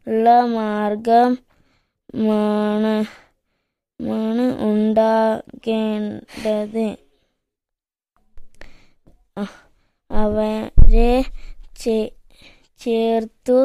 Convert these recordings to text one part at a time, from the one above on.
ഉള്ള മാർഗമാണ് മാണ് ഉണ്ടാകേണ്ടത് അ- അവരെ ചേ- ചേർത്തു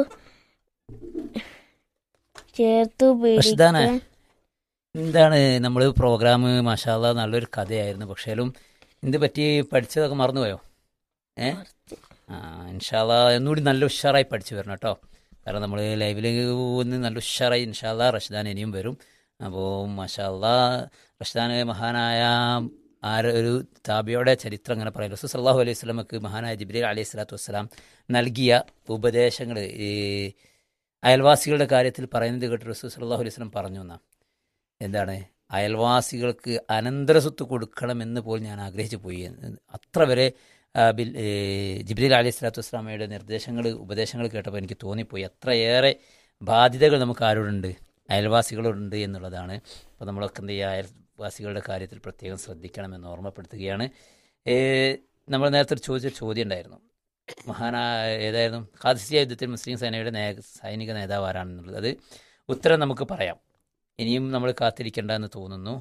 ചേർത്തു റഷ്ദാനെ. പിടിക്കാൻ എന്താണ് നമ്മൾ പ്രോഗ്രാം മാഷാല്ല നല്ലൊരു കഥയായിരുന്നു പക്ഷേലും എന്ത് പറ്റി പഠിച്ചതൊക്കെ മറന്നുപോയോ ഏ ആ ഇൻഷാല്ല ഒന്നുകൂടി നല്ല ഉഷാറായി പഠിച്ചു വരണം കേട്ടോ കാരണം നമ്മൾ ലൈവിൽ ഒന്ന് നല്ല ഉഷാറായി ഇൻഷാല്ല റഷ്ദാൻ ഇനിയും വരും അപ്പോൾ മഷാല്ല റഷ്ദാൻ മഹാനായ ആര ഒരു താബിയുടെ ചരിത്രം അങ്ങനെ പറയാം റസൂൽ സല്ലാഹു അലൈഹി സ്വലമക്ക് മഹാനായ ജിബ്രീൽ അലൈഹി സ്വലാത്തു വസ്സലാം നൽകിയ ഉപദേശങ്ങൾ ഈ അയൽവാസികളുടെ കാര്യത്തിൽ പറയുന്നത് കേട്ട് റസൂൽ സല്ലാഹു അലൈഹി സ്വലം പറഞ്ഞു എന്നാ എന്താണ് അയൽവാസികൾക്ക് അനന്തരസ്വത്ത് കൊടുക്കണമെന്ന് പോലും ഞാൻ ആഗ്രഹിച്ചു പോയി എന്ന് അത്ര വരെ ആ, ബിൽ ഏ, ജിബ്രീൽ അലി സ്വലാത്തു വസ്ലാമയുടെ നിർദ്ദേശങ്ങൾ ഉപദേശങ്ങൾ കേട്ടപ്പോൾ എനിക്ക് തോന്നിപ്പോയി അത്രയേറെ ബാധ്യതകൾ നമുക്ക് ആരോടുണ്ട് അയൽവാസികളോടുണ്ട് എന്നുള്ളതാണ് അപ്പോൾ നമ്മളൊക്കെ എന്ത് ചെയ്യുക അയൽവാസികളുടെ കാര്യത്തിൽ പ്രത്യേകം ശ്രദ്ധിക്കണമെന്ന് ഓർമ്മപ്പെടുത്തുകയാണ് ഏ, നമ്മൾ നേരത്തെ ഒരു ചോദിച്ച ചോദ്യം ഉണ്ടായിരുന്നു മഹാനായ ഏതായിരുന്നു ഖാദിസിയ യുദ്ധത്തിൽ മുസ്ലിം സേനയുടെ നേ സൈനിക നേതാവ് ആരാണെന്നുള്ളത് അത് ഉത്തരം നമുക്ക് പറയാം ഇനിയും നമ്മൾ കാത്തിരിക്കേണ്ട എന്ന് തോന്നുന്നു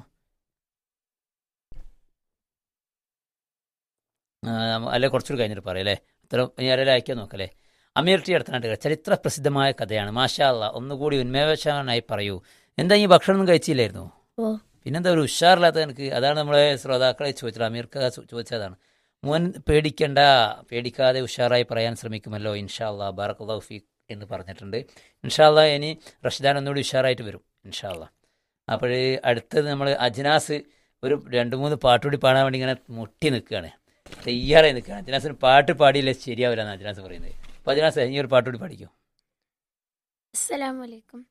ആ, അല്ലെ കുറച്ചുകൂടി കഴിഞ്ഞിട്ട് പറയാം അല്ലേ ഉത്തരം ഇനി ആരെങ്കിലും അയക്കാൻ നോക്കല്ലേ അമീർ ടി അടുത്തനാട്ട് ചരിത്ര പ്രസിദ്ധമായ കഥയാണ് മാഷാ അല്ല ഒന്നുകൂടി ഉന്മേഷനായി പറയൂ എന്താ ഈ ഭക്ഷണം ഒന്നും കഴിച്ചില്ലായിരുന്നു ഓ പിന്നെന്താ ഒരു ഉഷാറില്ലാത്ത എനിക്ക് അതാണ് നമ്മളെ ശ്രോതാക്കളെ ചോദിച്ചത് അമീർക്ക് ചോദിച്ചതാണ് മോൻ പേടിക്കണ്ട പേടിക്കാതെ ഉഷാറായി പറയാൻ ശ്രമിക്കുമല്ലോ ഇൻഷാ അല്ലാ ബാറക്കുല്ലാ ഫീഖ് എന്ന് പറഞ്ഞിട്ടുണ്ട് ഇൻഷാ അല്ലാ ഇനി റഷ്ദാൻ ഒന്നുകൂടി ഉഷാറായിട്ട് വരും ഇൻഷാ അല്ലാ അപ്പോൾ അടുത്തത് നമ്മൾ അജ്നാസ് ഒരു രണ്ട് മൂന്ന് പാട്ടുകൂടി പാടാൻ വേണ്ടി ഇങ്ങനെ മുട്ടി നിൽക്കുകയാണ് തയ്യാറായി നിൽക്കുകയാണ് അജ്നാസിന് പാട്ട് പാടിയില്ലേ ശരിയാവില്ല എന്ന് അജ്നാസ് പറയുന്നത് അപ്പോൾ അജ്നാസ് ഇനി ഒരു പാട്ടുകൂടി പാടിക്കും അസ്സലാമു അലൈക്കും